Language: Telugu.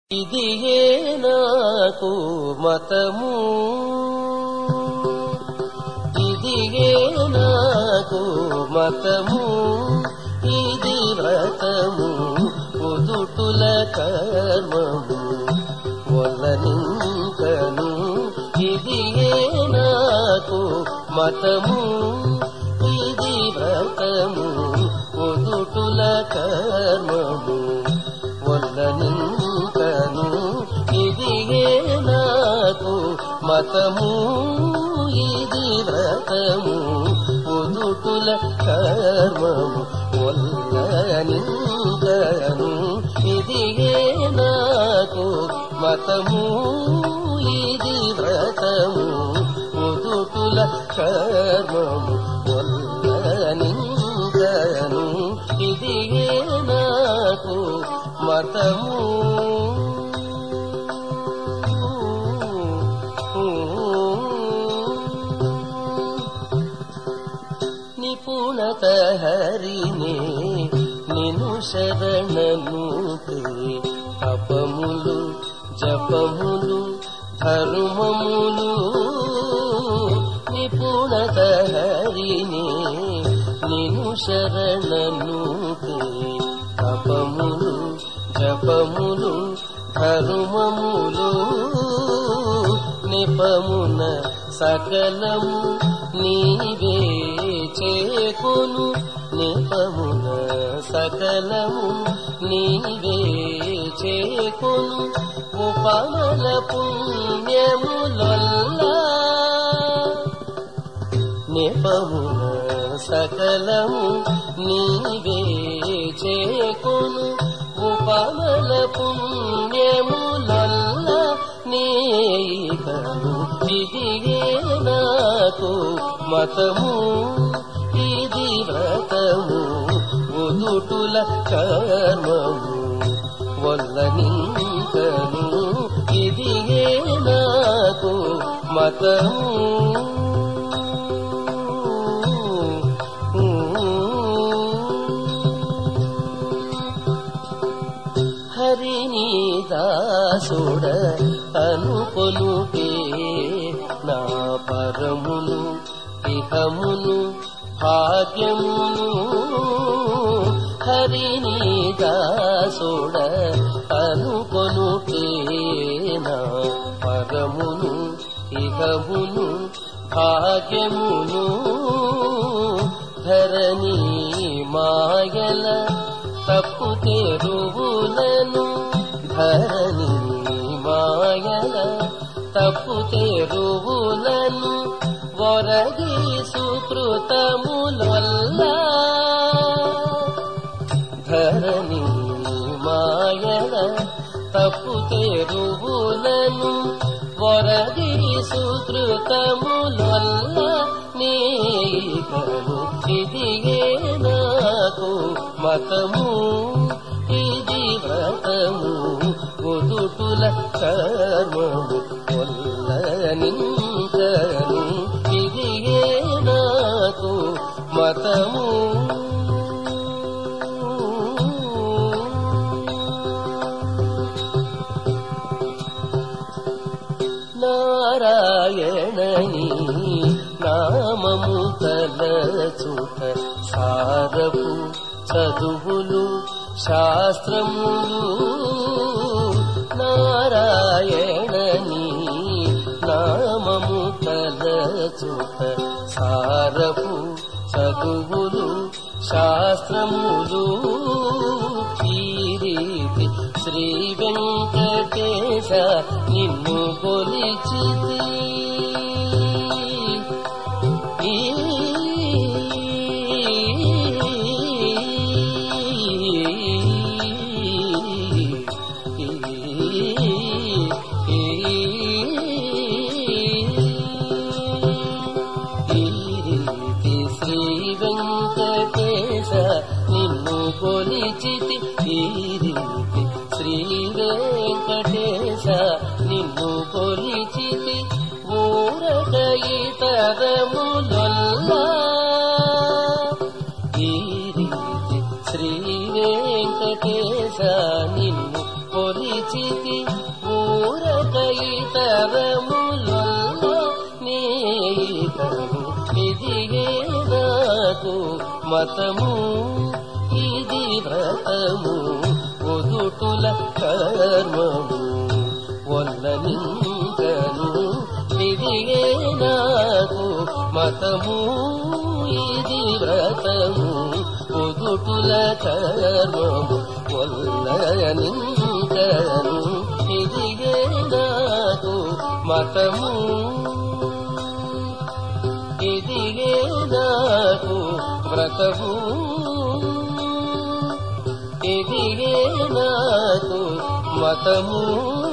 ఇదియే నాకు మతము ఇదియే నాకు మతము ఇది వ్రతము పొదుటుల కర్మము వల్లనింకను ఇదియే నాకు మతము ఇది వ్రతము పొదుటుల కర్మము వల్లనింకను ఇదియే నాకు మతము ఇది వ్రతము పొదుటుల కర్మము వల్లనింకను ఇదియే నాకు మతము ఇది వ్రతము పొదుటుల కర్మము వల్లనింకను ఇదియే నాకు మతము నిపుణత హరినే నిను శరణను తపములు జపములు ధర్మములు నిపుణత హరినే నిను శరణను తపములు జపములు ధర్మములు నిపమున సకలము నీవే చేకొను నిపమున సకలము నీవే చేకొను ఉపమల పుణ్యములొల్లా నిపమున సకలము నీవే చేకొను ఉపమల పుణ్యములొల్ల నీకను ఇదియే నాకు మతము ఇది వ్రతము ఉదుటుల కర్మము వల్లనింకను ఇదియే నాకు మతము హరిని దాసుడ అనుకొనుటే నా పరమును ఇహమును భాగ్యమును హరిని దాసుడ అనుకొనుటే నా పరమును ఇహమును భాగ్యమును ధరణి మాయల తప్పు తెరువులను ధరణి మాయల తప్పు తెరువులను వరది సుకృతములొల్ల ధరణి మాయల తప్పు తెరువులను వరది సుకృతములొల్ల నీకను ఇదియే నాకు మతము ఇది వ్రతము పొదుటుల కర్మము కొల్లనింకను ఇదియే నాకు మతము నారాయణని నామము తలచుట సారపు చదువులు శాస్త్రములు నారాయణని నామము తలచుట సారపు చదువులు శాస్త్రములు ఈ రీతి శ్రీ వెంకటేశ నిన్ను కొలిచితి ఈ రీతి శ్రీ వెంకటేశ నిన్ను కొలిచితి ఈ రీతి శ్రీ వెంకటేశ నిన్ను కొలిచితి ఊరక ఇతరములొల్లా ఈ రీతి శ్రీ వెంకటేశ నిన్ను కొలిచితి ఊరక ఇతరములొల్ల నీతను ఇదిగే నాకు మతము ఇది వ్రతము ఒదుటుల కర్మము ఒల్ల నింకను ఇదిగే నాకు మతము ఇది వ్రతము ఒదుటుల కర్మము ఒల్ల నింకను ఇదిగే నాకు మతము ఇదిగే నాకు వ్రతము ఇదిగే నాకు మతము